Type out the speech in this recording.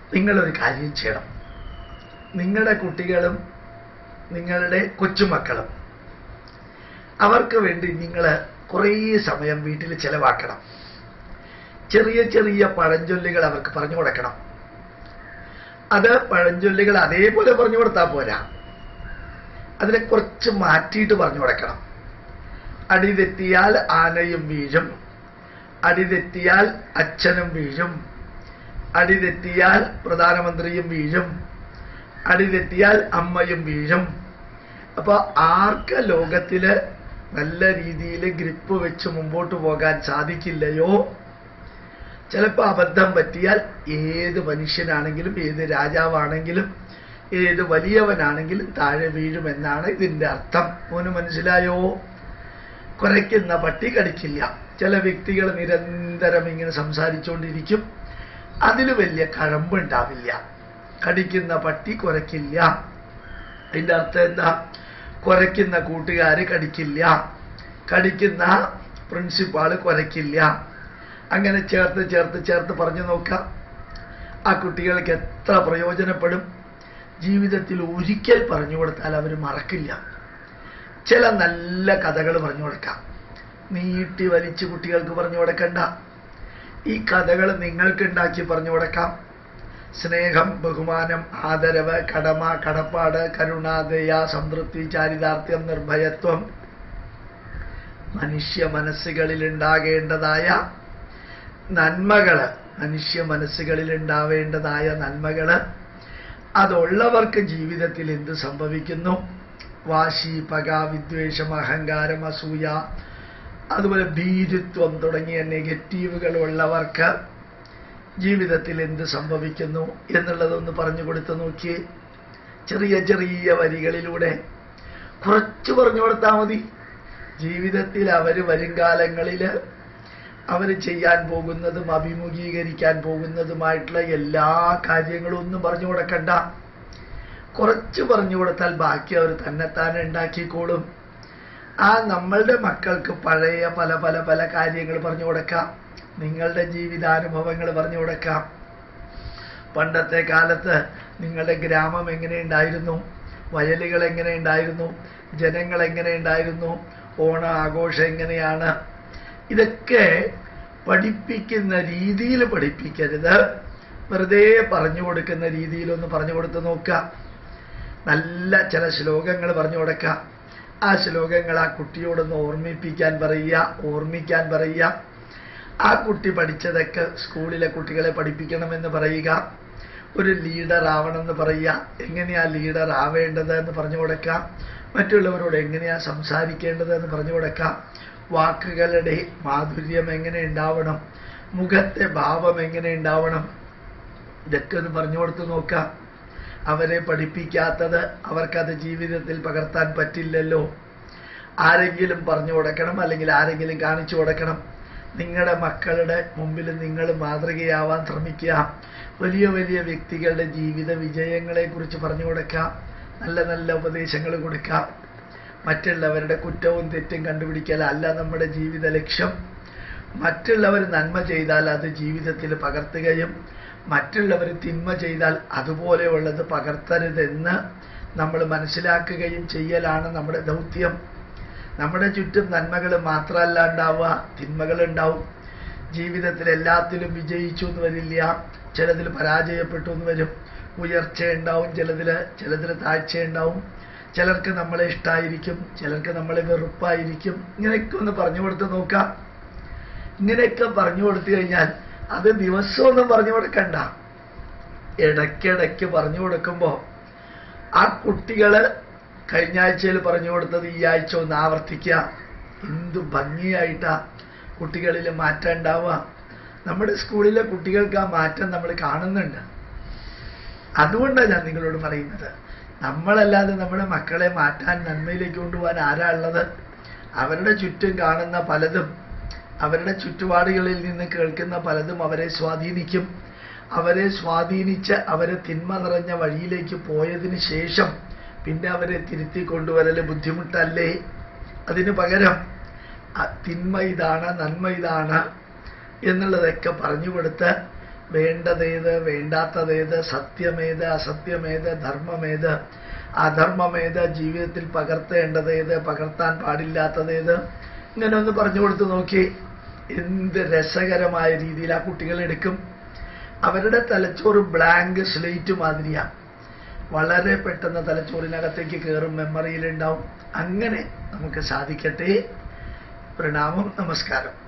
നിങ്ങളൊരു കാര്യം ചെയ്യണം നിങ്ങളുടെ കുട്ടികളും നിങ്ങളുടെ കൊച്ചുമക്കളും അവർക്ക് വേണ്ടി നിങ്ങൾ കുറേ സമയം വീട്ടിൽ ചെലവാക്കണം ചെറിയ ചെറിയ പഴഞ്ചൊല്ലുകൾ അവർക്ക് പറഞ്ഞു കൊടുക്കണം അത് പഴഞ്ചൊല്ലുകൾ അതേപോലെ പറഞ്ഞു കൊടുത്താൽ പോരാ അതിനെ കുറച്ച് മാറ്റിയിട്ട് പറഞ്ഞു കൊടുക്കണം അടി തെറ്റിയാൽ ആനയും വീഴും അടി തെറ്റിയാൽ അച്ഛനും വീഴും അടി തെറ്റിയാൽ പ്രധാനമന്ത്രിയും വീഴും അടി തെറ്റിയാൽ അമ്മയും വീഴും അപ്പൊ ആർക്ക് ലോകത്തില് നല്ല രീതിയിൽ ഗ്രിപ്പ് വെച്ച് മുമ്പോട്ട് പോകാൻ സാധിക്കില്ലയോ ചിലപ്പോൾ അബദ്ധം പറ്റിയാൽ ഏത് മനുഷ്യനാണെങ്കിലും ഏത് രാജാവാണെങ്കിലും ഏത് വലിയവനാണെങ്കിലും താഴെ വീഴുമെന്നാണ് ഇതിന്റെ അർത്ഥം മോന് മനസ്സിലായോ കുരയ്ക്കുന്ന പട്ടി കടിക്കില്ല ചില വ്യക്തികൾ നിരന്തരം ഇങ്ങനെ സംസാരിച്ചുകൊണ്ടിരിക്കും അതിൽ വലിയ കഴമ്പുണ്ടാവില്ല കടിക്കുന്ന പട്ടി കുരയ്ക്കില്ല അതിന്റെ അർത്ഥം എന്താ കുരയ്ക്കുന്ന കൂട്ടുകാര് കടിക്കില്ല കടിക്കുന്ന പ്രിൻസിപ്പാള് കുരയ്ക്കില്ല അങ്ങനെ ചേർത്ത് ചേർത്ത് ചേർത്ത് പറഞ്ഞു നോക്കാം ആ കുട്ടികൾക്ക് എത്ര പ്രയോജനപ്പെടും ജീവിതത്തിൽ ഒരിക്കൽ പറഞ്ഞു കൊടുത്താൽ അവർ മറക്കില്ല ചില നല്ല കഥകൾ പറഞ്ഞു കൊടുക്കാം നീട്ടി വലിച്ച് കുട്ടികൾക്ക് പറഞ്ഞു കൊടുക്കണ്ട ഈ കഥകൾ നിങ്ങൾക്ക് ഉണ്ടാക്കി പറഞ്ഞു കൊടുക്കാം സ്നേഹം ബഹുമാനം ആദരവ് കടമ കടപ്പാട് കരുണ ദയ സംതൃപ്തി ചാരിതാർത്ഥ്യം നിർഭയത്വം മനുഷ്യ മനസ്സുകളിൽ ഉണ്ടാകേണ്ടതായ നന്മകള് മനുഷ്യ മനസ്സുകളിൽ ഉണ്ടാവേണ്ടതായ നന്മകള് അതുള്ളവർക്ക് ജീവിതത്തിൽ എന്ത് സംഭവിക്കുന്നു വാശി പക വിദ്വേഷം അഹങ്കാരം അസൂയ അതുപോലെ ഭീരുത്വം തുടങ്ങിയ നെഗറ്റീവുകൾ ഉള്ളവർക്ക് ജീവിതത്തിൽ എന്ത് സംഭവിക്കുന്നു എന്നുള്ളതൊന്ന് പറഞ്ഞു കൊടുത്തു നോക്കിയേ ചെറിയ ചെറിയ വരികളിലൂടെ കുറച്ച് പറഞ്ഞു കൊടുത്താൽ മതി ജീവിതത്തിൽ അവർ വരും കാലങ്ങളിൽ അവർ ചെയ്യാൻ പോകുന്നതും അഭിമുഖീകരിക്കാൻ പോകുന്നതുമായിട്ടുള്ള എല്ലാ കാര്യങ്ങളും ഒന്നും പറഞ്ഞു കൊടുക്കണ്ട കുറച്ച് പറഞ്ഞു കൊടുത്താൽ ബാക്കി അവർ തന്നെത്താനെ ഉണ്ടാക്കിക്കോളും ആ നമ്മളുടെ മക്കൾക്ക് പഴയ പല പല പല കാര്യങ്ങൾ പറഞ്ഞു കൊടുക്കാം നിങ്ങളുടെ ജീവിതാനുഭവങ്ങൾ പറഞ്ഞു കൊടുക്കാം പണ്ടത്തെ കാലത്ത് നിങ്ങളുടെ ഗ്രാമം എങ്ങനെയുണ്ടായിരുന്നു വയലുകൾ എങ്ങനെയുണ്ടായിരുന്നു ജനങ്ങൾ എങ്ങനെയുണ്ടായിരുന്നു ഓണ ആഘോഷം എങ്ങനെയാണ് ഇതൊക്കെ പഠിപ്പിക്കുന്ന രീതിയിൽ പഠിപ്പിക്കരുത് വെറുതെ പറഞ്ഞു കൊടുക്കുന്ന രീതിയിലൊന്ന് പറഞ്ഞു കൊടുത്ത് നോക്കുക നല്ല ചില ശ്ലോകങ്ങൾ പറഞ്ഞു കൊടുക്കാം ആ ശ്ലോകങ്ങൾ ആ കുട്ടിയോടൊന്ന് ഓർമ്മിപ്പിക്കാൻ പറയുക ഓർമ്മിക്കാൻ പറയുക ആ കുട്ടി പഠിച്ചതൊക്കെ സ്കൂളിലെ കുട്ടികളെ പഠിപ്പിക്കണമെന്ന് പറയുക ഒരു ലീഡർ ആവണമെന്ന് പറയുക എങ്ങനെയാ ലീഡർ ആവേണ്ടത് എന്ന് പറഞ്ഞു കൊടുക്കാം മറ്റുള്ളവരോട് എങ്ങനെയാ സംസാരിക്കേണ്ടത് എന്ന് പറഞ്ഞു കൊടുക്കാം വാക്കുകളുടെ മാധുര്യം എങ്ങനെ ഉണ്ടാവണം മുഖത്തെ ഭാവം എങ്ങനെ ഉണ്ടാവണം ഇതൊക്കെ ഒന്ന് പറഞ്ഞു കൊടുത്ത് നോക്കാം അവരെ പഠിപ്പിക്കാത്തത് അവർക്കത് ജീവിതത്തിൽ പകർത്താൻ പറ്റില്ലല്ലോ ആരെങ്കിലും പറഞ്ഞു കൊടുക്കണം അല്ലെങ്കിൽ ആരെങ്കിലും കാണിച്ചു കൊടുക്കണം നിങ്ങളുടെ മക്കളുടെ മുമ്പിൽ നിങ്ങൾ മാതൃകയാവാൻ ശ്രമിക്കുക വലിയ വലിയ വ്യക്തികളുടെ ജീവിത വിജയങ്ങളെ കുറിച്ച് പറഞ്ഞു കൊടുക്കാം നല്ല നല്ല ഉപദേശങ്ങൾ കൊടുക്കാം മറ്റുള്ളവരുടെ കുറ്റവും തെറ്റും കണ്ടുപിടിക്കലല്ല നമ്മുടെ ജീവിത ലക്ഷ്യം മറ്റുള്ളവർ നന്മ ചെയ്താൽ അത് ജീവിതത്തിൽ പകർത്തുകയും മറ്റുള്ളവർ തിന്മ ചെയ്താൽ അതുപോലെയുള്ളത് പകർത്തരുതെന്ന് നമ്മൾ മനസ്സിലാക്കുകയും ചെയ്യലാണ് നമ്മുടെ ദൗത്യം നമ്മുടെ ചുറ്റും നന്മകൾ മാത്രമല്ല ഉണ്ടാവുക തിന്മകൾ ഉണ്ടാവും ജീവിതത്തിൽ എല്ലാത്തിലും വിജയിച്ചു എന്ന് വരില്ല ചിലതിൽ പരാജയപ്പെട്ടു എന്ന് വരും ഉയർച്ച ഉണ്ടാവും ചിലതിൽ ചിലതിൽ താഴ്ച ഉണ്ടാവും ചിലർക്ക് നമ്മളെ ഇഷ്ടമായിരിക്കും ചിലർക്ക് നമ്മളെ വെറുപ്പായിരിക്കും ഇങ്ങനെയൊക്കെ ഒന്ന് പറഞ്ഞു കൊടുത്ത് നോക്കാം ഇങ്ങനെയൊക്കെ പറഞ്ഞു കൊടുത്തു കഴിഞ്ഞാൽ അത് ദിവസമൊന്നും പറഞ്ഞു കൊടുക്കണ്ട ഇടയ്ക്കിടയ്ക്ക് പറഞ്ഞു കൊടുക്കുമ്പോൾ ആ കുട്ടികള് കഴിഞ്ഞ ആഴ്ചയിൽ പറഞ്ഞു കൊടുത്തത് ഈ ആഴ്ച ഒന്ന് ആവർത്തിക്കുക എന്ത് ഭംഗിയായിട്ടാ കുട്ടികളിൽ മാറ്റം ഉണ്ടാവുക നമ്മുടെ സ്കൂളിലെ കുട്ടികൾക്ക് ആ മാറ്റം നമ്മൾ കാണുന്നുണ്ട് അതുകൊണ്ടാണ് ഞാൻ നിങ്ങളോട് പറയുന്നത് നമ്മളല്ലാതെ നമ്മുടെ മക്കളെ മാറ്റാൻ നന്മയിലേക്ക് കൊണ്ടുപോകാൻ ആരാ ഉള്ളത് അവരുടെ ചുറ്റും കാണുന്ന പലതും അവരുടെ ചുറ്റുപാടുകളിൽ നിന്ന് കേൾക്കുന്ന പലതും അവരെ സ്വാധീനിക്കും അവരെ സ്വാധീനിച്ച് അവരെ തിന്മ നിറഞ്ഞ വഴിയിലേക്ക് പോയതിന് ശേഷം പിന്നെ അവരെ തിരുത്തി കൊണ്ടുവരൽ ബുദ്ധിമുട്ടല്ലേ അതിനു പകരം ആ തിന്മ ഇതാണ് നന്മ ഇതാണ് എന്നുള്ളതൊക്കെ പറഞ്ഞു കൊടുത്ത് വേണ്ടതേത് വേണ്ടാത്തതേത് സത്യമേത് അസത്യമേത് ധർമ്മമേത് അധർമ്മമേത് ജീവിതത്തിൽ പകർത്തേണ്ടതേത് പകർത്താൻ പാടില്ലാത്തതേത് ഇങ്ങനെ ഒന്ന് പറഞ്ഞു കൊടുത്തു നോക്കി എന്ത് രസകരമായ രീതിയിൽ ആ കുട്ടികൾ എടുക്കും അവരുടെ തലച്ചോറ് ബ്ലാങ്ക് സ്ലേറ്റ് മാതിരിയാണ് വളരെ പെട്ടെന്ന് തലച്ചോറിനകത്തേക്ക് കയറും മെമ്മറിയിലുണ്ടാവും അങ്ങനെ നമുക്ക് സാധിക്കട്ടെ പ്രണാമം നമസ്കാരം